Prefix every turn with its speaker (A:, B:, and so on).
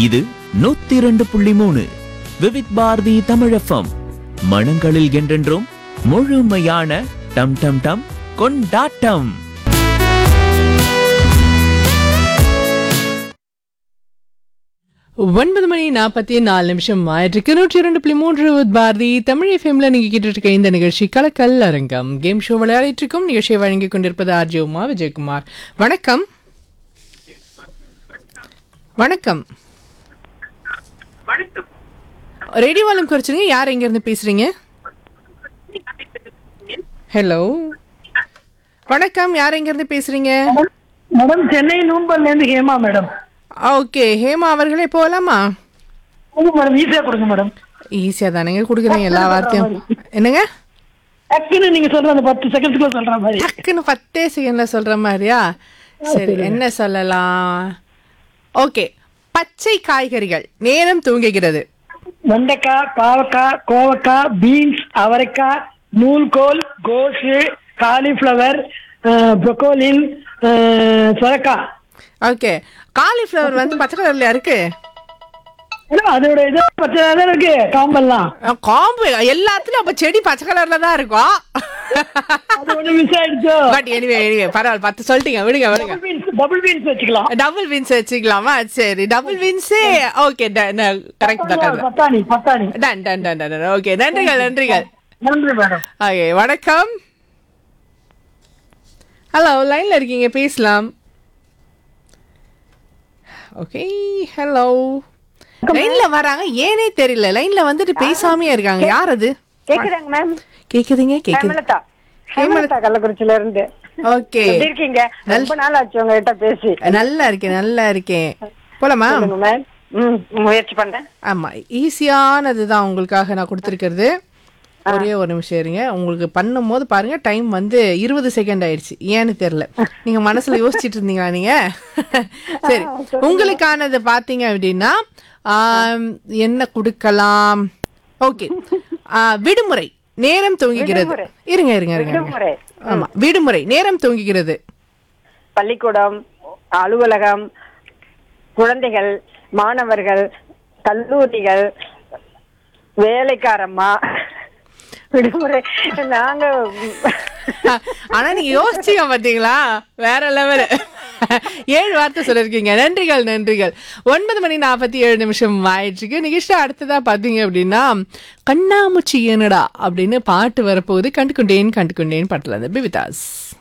A: இது நூத்தி இரண்டு புள்ளி மூணு விவித் பாரதி தமிழஃபம் மனங்களில் என்றென்றும் முழுமையான டம் டம் டம் கொண்டாட்டம்
B: ஒன்பது மணி நாற்பத்தி நாலு நிமிஷம் ஆயிற்றுக்கு நூற்றி இரண்டு புள்ளி மூன்று with பாரதி தமிழ் எஃப்எம்ல நீங்க கேட்டுட்டு இருக்க இந்த நிகழ்ச்சி கலக்கல் அரங்கம் கேம் ஷோ விளையாடிட்டு இருக்கும் நிகழ்ச்சியை வழங்கி கொண்டிருப்பது ஆர்ஜி உமா விஜயகுமார் வணக்கம் வணக்கம் ரேடியோ வால்யூம் குறைச்சிருங்க யார் எங்க இருந்து பேசுறீங்க ஹலோ வணக்கம் யார் எங்க இருந்து பேசுறீங்க
C: மேடம் சென்னை நூம்பல்ல இருந்து ஹேமா மேடம்
B: ஓகே ஹேமா அவர்களே போகலாமா
C: கொடுங்க மேடம் ஈஸியா கொடுங்க மேடம்
B: ஈஸியா தானேங்க கொடுக்குறீங்க எல்லா வார்த்தையும் என்னங்க
C: டக்குன்னு நீங்க சொல்ற அந்த பத்து செகண்ட்ஸ்க்குள்ள சொல்ற மாதிரி
B: டக்குன்னு பத்தே செகண்ட்ல சொல்ற மாதிரியா சரி என்ன சொல்லலாம் ஓகே பச்சை காய்கறிகள் நேரம் தூங்குகிறது
C: வெண்டைக்காய் பாவக்காய் கோவக்காய் பீன்ஸ் அவரைக்காய் நூல்கோல் கோஸு காலிஃப்ளவர் ப்ரொக்கோலின் சொரக்காய்
B: ஓகே காலிஃப்ளவர் வந்து பச்சை கலர்ல இருக்கு
C: ஏன்னா அதோட இது பச்சை தான் இருக்கு காம்பெல்லாம்
B: அஹ், காம்பு எல்லாத்துலயும் அப்ப செடி பச்சை கலர்ல தான் இருக்கும்
C: அது ஒண்ணு மிஸ் ஆயிடுச்சோ
B: பட் எனிவே எனிவே பரவாயில்ல பத்து சொல்லிட்டீங்க விடுங்க விடுங்க
C: டபுள் பீன்ஸ் டபுள் பீன்ஸ் வச்சுக்கலாம்
B: டபுள் வின்ஸ் வச்சுக்கலாமா சரி டபுள் வின்ஸே ஓகே கரெக்ட் தான் correct தான்
C: பட்டாணி பட்டாணி
B: done done done done okay நன்றிகள் நன்றிகள்
C: நன்றி மேடம்
B: ஓகே வணக்கம் ஹலோ லைன்ல இருக்கீங்க பேசலாம் ஓகே ஹலோ லைன்ல வராங்க ஏனே தெரியல லைன்ல வந்துட்டு பேசாமையே இருக்காங்க யார் அது
D: கேக்குதாங்க மேம்
B: கேக்குதுங்க கேக்குது
D: ஹேமலதா ஹேமலதா கள்ளக்குறிச்சியில இருந்து
B: ஓகே
D: எப்படி இருக்கீங்க ரொம்ப நாள் ஆச்சு உங்ககிட்ட பேசி
B: நல்லா இருக்கேன் நல்லா இருக்கேன் போலாமா
D: சொல்லுங்க மேம் ம் முயற்சி பண்றேன்
B: ஆமா ஈஸியானது தான் உங்களுக்காக நான் கொடுத்துருக்கிறது ஒரே ஒரு நிமிஷம் இருங்க உங்களுக்கு பண்ணும்போது பாருங்க டைம் வந்து இருபது செகண்ட் ஆயிடுச்சு ஏன்னு தெரியல நீங்க மனசுல யோசிச்சிட்டு இருந்தீங்களா நீங்க சரி உங்களுக்கானது பாத்தீங்க அப்படின்னா ஆம், என்ன கொடுக்கலாம் ஓகே விடுமுறை நேரம் தூங்குகிறது
D: விடுமுறை.
B: இருங்க இருங்க இருங்க இருங்க.
D: விடுமுறை.
B: ஆமா விடுமுறை நேரம் தூங்குகிறது
D: பள்ளிக்கூடம் அலுவலகம் குழந்தைகள் மாணவர்கள் கல்லூரிகள் வேலைக்காரம்மா விடுமுறை நாங்க
B: ஆனா நீங்க யோசிச்சீங்க பாத்தீங்களா வேற லெவல் ஏழு வார்த்தை சொல்லிருக்கீங்க நன்றிகள் நன்றிகள் ஒன்பது மணி நாற்பத்தி ஏழு நிமிஷம் ஆயிடுச்சுக்கு நிகிஷா அடுத்ததா பாத்தீங்க அப்படின்னா கண்ணாமூச்சி என்னடா அப்படின்னு பாட்டு வரப்போகுது கண்டுகொண்டேன் கண்டுகொண்டேன் பாட்டுல இருந்து பிவிதாஸ்